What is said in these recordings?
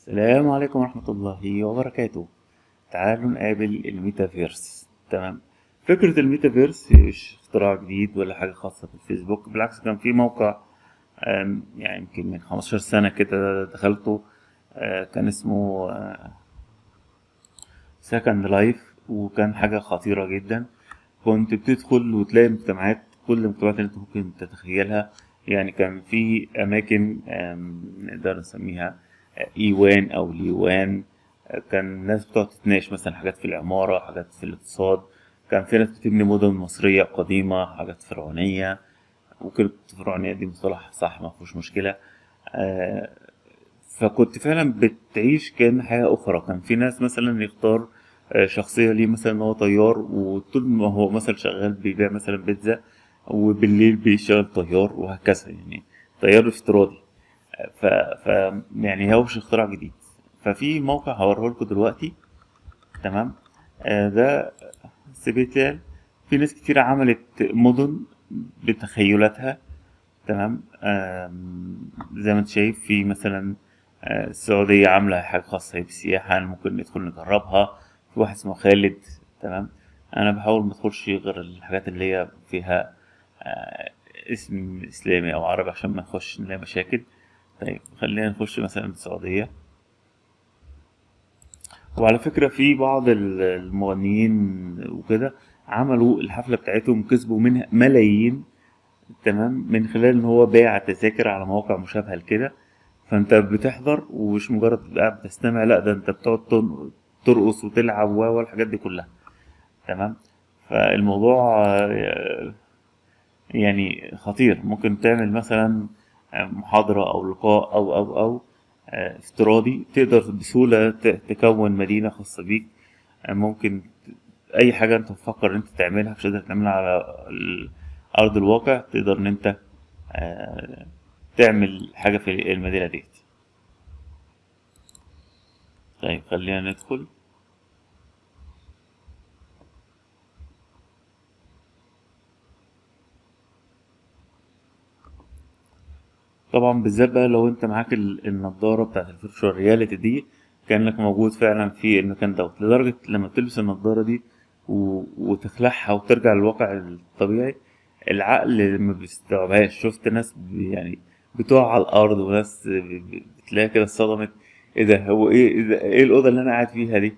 السلام عليكم ورحمة الله وبركاته تعالوا نقابل الميتافيرس تمام فكرة الميتافيرس مش اختراع جديد ولا حاجة خاصة بالفيسبوك بالعكس كان في موقع آم، يعني يمكن من 15 سنة كده دخلته آه، كان اسمه سكند لايف وكان حاجة خطيرة جدا كنت بتدخل وتلاقي مجتمعات كل المجتمعات اللي انت ممكن تتخيلها يعني كان في أماكن آم، نقدر نسميها ايوان او ليوان كان الناس بتقعد تتناقش مثلا حاجات في العمارة حاجات في الاقتصاد كان في ناس بتبني مدن مصرية قديمة حاجات فرعونية وكلمة فرعونية دي مصطلح صح ما فيهوش مشكلة آه، فكنت فعلا بتعيش كأن حياة أخرى كان في ناس مثلا يختار آه، شخصية ليه مثلا إن هو طيار وطول ما هو مثلا شغال بيبيع مثلا بيتزا وبالليل بيشتغل طيار وهكذا يعني طيار افتراضي ف... ف يعني هو مش اختراع جديد ففي موقع هوريه لكم دلوقتي تمام آه ده سبيتال في ناس كتير عملت مدن بتخيلاتها تمام آم، زي ما انت شايف في مثلا آه، السعودية عاملة حاجة خاصة بالسياحة ممكن ندخل نجربها في واحد اسمه خالد تمام أنا بحاول مدخلش غير الحاجات اللي هي فيها آه، اسم إسلامي أو عربي عشان ما نخش نلاقي مشاكل طيب خلينا نخش مثلا السعودية وعلى فكرة في بعض ال- المغنيين وكده عملوا الحفلة بتاعتهم كسبوا منها ملايين تمام من خلال ان هو باع تذاكر على مواقع مشابهة لكده فانت بتحضر ومش مجرد تبقى قاعد بتستمع لا ده انت بتقعد تن- ترقص وتلعب و والحاجات دي كلها تمام فالموضوع آه، يعني خطير ممكن تعمل مثلا محاضرة أو لقاء أو أو أو آه، افتراضي تقدر بسهولة ت- تكون مدينة خاصة بيك آه، ممكن ت- أي حاجة أنت تفكر إن أنت تعملها مش قادر تعملها على ال- أرض الواقع تقدر إن أنت آه، تعمل حاجة في المدينة ديت طيب خلينا ندخل طبعا بالذات بقى لو انت معاك ال- النضارة بتاعت الفيرتشوال رياليتي دي كأنك موجود فعلا في المكان دوت لدرجة لما بتلبس النضارة دي و... وتخلعها وترجع للواقع الطبيعي العقل ما بيستوعبهاش شفت ناس ب- يعني بتقع على الأرض وناس ب- ب- بتلاقيها كده اتصدمت ايه ده هو ايه ايه, ده؟ إيه الأوضة اللي أنا قاعد فيها دي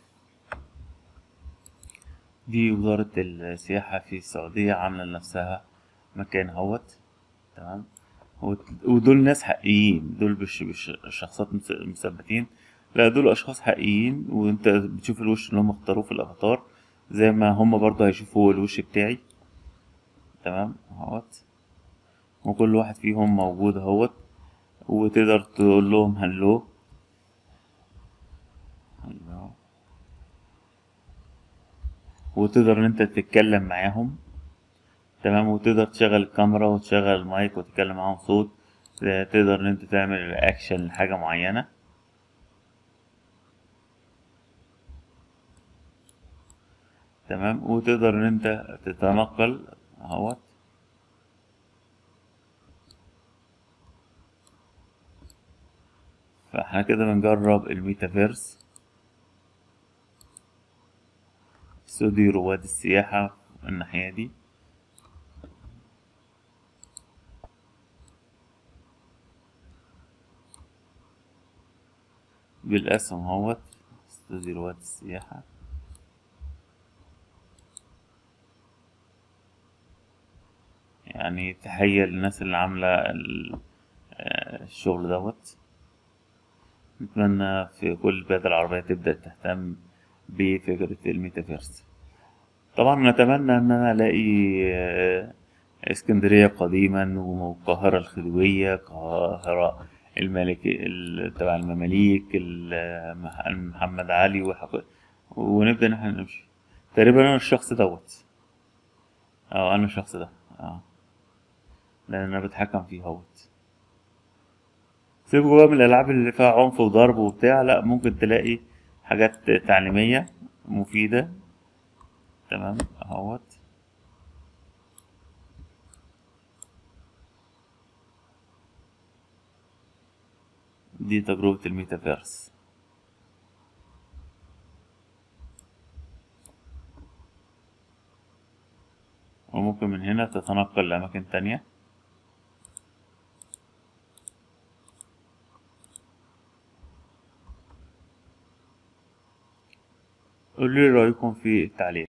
دي وزارة السياحة في السعودية عاملة لنفسها مكان اهوت تمام وت- ودول ناس حقيقيين دول مش مش شخصيات مس- مثبتين لا دول اشخاص حقيقيين وانت بتشوف الوش اللي هم اختاروه في الافاتار زي ما هم برضه هيشوفوا الوش بتاعي تمام اهوت وكل واحد فيهم موجود اهوت وتقدر تقول لهم هلو هلو وتقدر ان انت تتكلم معاهم تمام وتقدر تشغل الكاميرا وتشغل المايك وتتكلم معاهم صوت تقدر ان انت تعمل رياكشن لحاجة معينة تمام وتقدر ان انت تتنقل اهوت فاحنا كده بنجرب الميتافيرس استوديو رواد السياحة الناحية دي بالاسم اهوت استوديو رواد السياحة يعني تحية للناس اللي عاملة ال- آه، الشغل دوت نتمنى في كل البلاد العربية تبدأ تهتم بفكرة الميتافيرس طبعا نتمنى ان انا الاقي آه، اسكندرية قديما والقاهرة الخديوية القاهرة الملك ال- تبع المماليك ال- مح- محمد علي وحق- ونبدأ ان احنا نمشي تقريبا انا الشخص دوت اه انا الشخص ده اه لان انا بتحكم فيه هوت سيبكوا بقى من الالعاب اللي فيها عنف وضرب وبتاع لا ممكن تلاقي حاجات تعليمية مفيدة تمام اهوت دي تجربة الميتافيرس وممكن من هنا تتنقل لأماكن تانية قولوا لي رأيكم في التعليق